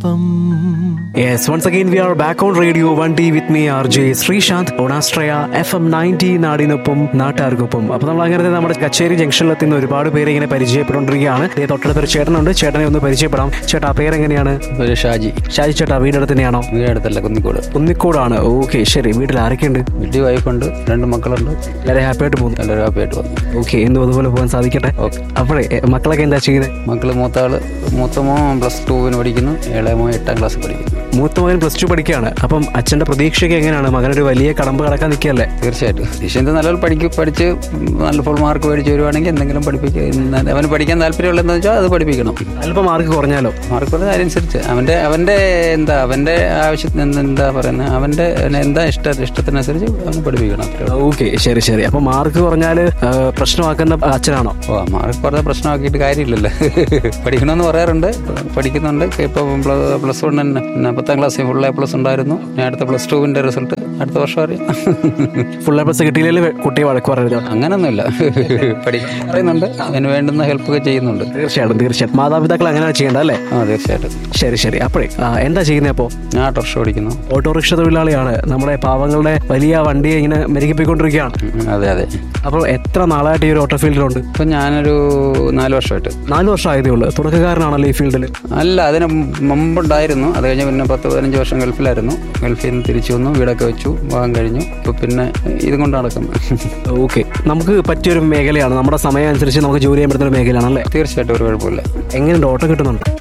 FM Yes, once again we are back on Radio 1D with me RJ Sreesanth on Astraya F M ninety നാടിനൊപ്പം നാട്ടുകാർക്കൊപ്പം അപ്പൊ നമ്മൾ അങ്ങനെ നമ്മുടെ കച്ചേരി ജംഗ്ഷനിൽ എത്തുന്ന ഒരുപാട് പേരെ ഇങ്ങനെ പരിചയപ്പെട്ടുകൊണ്ടിരിക്കുകയാണ് ദേ തൊട്ടടുത്തൊരു ചേട്ടനുണ്ട് ചേട്ടനെ ഒന്ന് പരിചയപ്പെടാം ചേട്ടാ പേരെങ്ങനെയാണ് ഒരു ഷാജി ഷാജി ചേട്ടാ വീടടുത്ത് തന്നെയാണോ വീടടുത്തല്ല കുന്നിക്കോട് കുന്നിക്കോടാണ് ഓക്കെ ശരി വീട്ടിൽ ആരൊക്കെയുണ്ട് വീട്ടിൽ വൈഫുണ്ട് രണ്ട് മക്കളുണ്ട് വളരെ ഹാപ്പി ആയിട്ട് പോകുന്നു എല്ലാവരും ഹാപ്പിയായിട്ട് വന്നു ഓക്കെ എന്നും അതുപോലെ പോകാൻ സാധിക്കട്ടെ ഓക്കെ അപ്പോഴേ എ, മക്കളൊക്കെ എന്താ ചെയ്യുന്നത് മക്കള് മൂത്ത ആള് മൂത്ത മോൻ പ്ലസ് ടുവിന് പഠിക്കുന്നു ഇളയ മോൻ എട്ടാം ക്ലാസ് പഠിക്കുന്നു മൂത്ത മകൻ പ്ലസ് ടു പഠിക്കുകയാണ് അപ്പം അച്ഛന്റെ പ്രതീക്ഷയൊക്കെ എങ്ങനെയാണ് മകനൊരു വലിയ കടമ്പ് കടക്കാൻ നിൽക്കുകയല്ലേ തീർച്ചയായിട്ടും ദിശന്ത് നല്ലപോലെ പഠിക്കും പഠിച്ച് നല്ല ഫുൾ മാർക്ക് മേടിച്ച് വരുവാണെങ്കിൽ എന്തെങ്കിലും പഠിപ്പിക്കുക അവന് പഠിക്കാൻ താല്പര്യമുള്ളതെന്ന് വെച്ചാൽ അത് പഠിപ്പിക്കണം അല്പം മാർക്ക് കുറഞ്ഞാലോ മാർക്ക് ഉള്ളത് അതിനനുസരിച്ച് അവൻ്റെ അവൻ്റെ എന്താ അവൻ്റെ ആവശ്യത്തിന് എന്ത് എന്താ പറയുന്നത് അവൻ്റെ അവന് എന്താ ഇഷ്ട ഇഷ്ടത്തിനനുസരിച്ച് അവന് പഠിപ്പിക്കണം അത്രേ ഉള്ളൂ. ഓക്കെ ശരി ശരി അപ്പൊ മാർക്ക് കുറഞ്ഞാൽ പ്രശ്നമാക്കുന്ന അച്ഛനാണോ ഓ മാർക്ക് പറഞ്ഞ പ്രശ്നമാക്കിയിട്ട് കാര്യമില്ലല്ലോ പഠിക്കണമെന്ന് പറയാറുണ്ട് പഠിക്കുന്നുണ്ട് ഇപ്പം പ്ലസ് വൺ തന്നെ പിന്നെ പത്താം ക്ലാസ്സിൽ ഫുൾ എ പ്ലസ് ഉണ്ടായിരുന്നു ഇനി അടുത്ത പ്ലസ് ടുവിൻ്റെ റിസൾട്ട് അടുത്ത വർഷം അറിയാം ഫുൾ എ പ്ലസ് കിട്ടിയില്ലെങ്കിൽ കുട്ടിയെ വഴക്ക് പറയരുത് അങ്ങനൊന്നുമില്ല പഠിക്കാൻ പറയുന്നുണ്ട് അതിന് വേണ്ടുന്ന ഹെൽപ്പ് ഒക്കെ ചെയ്യുന്നുണ്ട് തീർച്ചയായിട്ടും തീർച്ചയായിട്ടും മാതാപിതാക്കൾ അങ്ങനെയാണ് ചെയ്യേണ്ടത് അല്ലേ ആ തീർച്ചയായിട്ടും ശരി ശരി അപ്പോഴേ ആ, എന്താ ചെയ്യുന്നത് അപ്പോൾ ഞാൻ ഓട്ടോറിക്ഷ ഓടിക്കുന്നു ഓട്ടോറിക്ഷ തൊഴിലാളിയാണ് നമ്മുടെ പാവങ്ങളുടെ വലിയ വണ്ടിയെ ഇങ്ങനെ മെരുകിപ്പോയിക്കൊണ്ടിരിക്കുകയാണ് ഉം, അതെ അതെ അപ്പോൾ എത്ര നാളായിട്ട് ഈ ഒരു ഓട്ടോ ഫീൽഡിലുണ്ട് ഇപ്പം ഞാനൊരു നാല് വർഷമായിട്ട് നാല് വർഷം ആയതേ ഉള്ളൂ തുടക്കക്കാരനാണല്ലോ ഈ ഫീൽഡിൽ അല്ല അതിന് മുമ്പുണ്ടായിരുന്നു അത് കഴിഞ്ഞ് പിന്നെ പത്ത് പതിനഞ്ച് വർഷം ഗൾഫിലായിരുന്നു ഗൾഫിൽ നിന്ന് തിരിച്ചു വന്നു വീടൊക്കെ വെച്ചു പോകാൻ കഴിഞ്ഞു ഇപ്പം പിന്നെ ഇതും കൊണ്ട് നടക്കുന്നു ഓക്കെ നമുക്ക് പറ്റിയൊരു മേഖലയാണ് നമ്മുടെ സമയം അനുസരിച്ച് നമുക്ക് ജോലി ചെയ്യാൻ പറ്റുന്ന ഒരു മേഖലയാണ് അല്ലേ തീർച്ചയായിട്ടും ഒരു കുഴപ്പമില്ല എങ്ങനെയുണ്ട് ഓട്ടോ കിട്ടുന്നുണ്ട്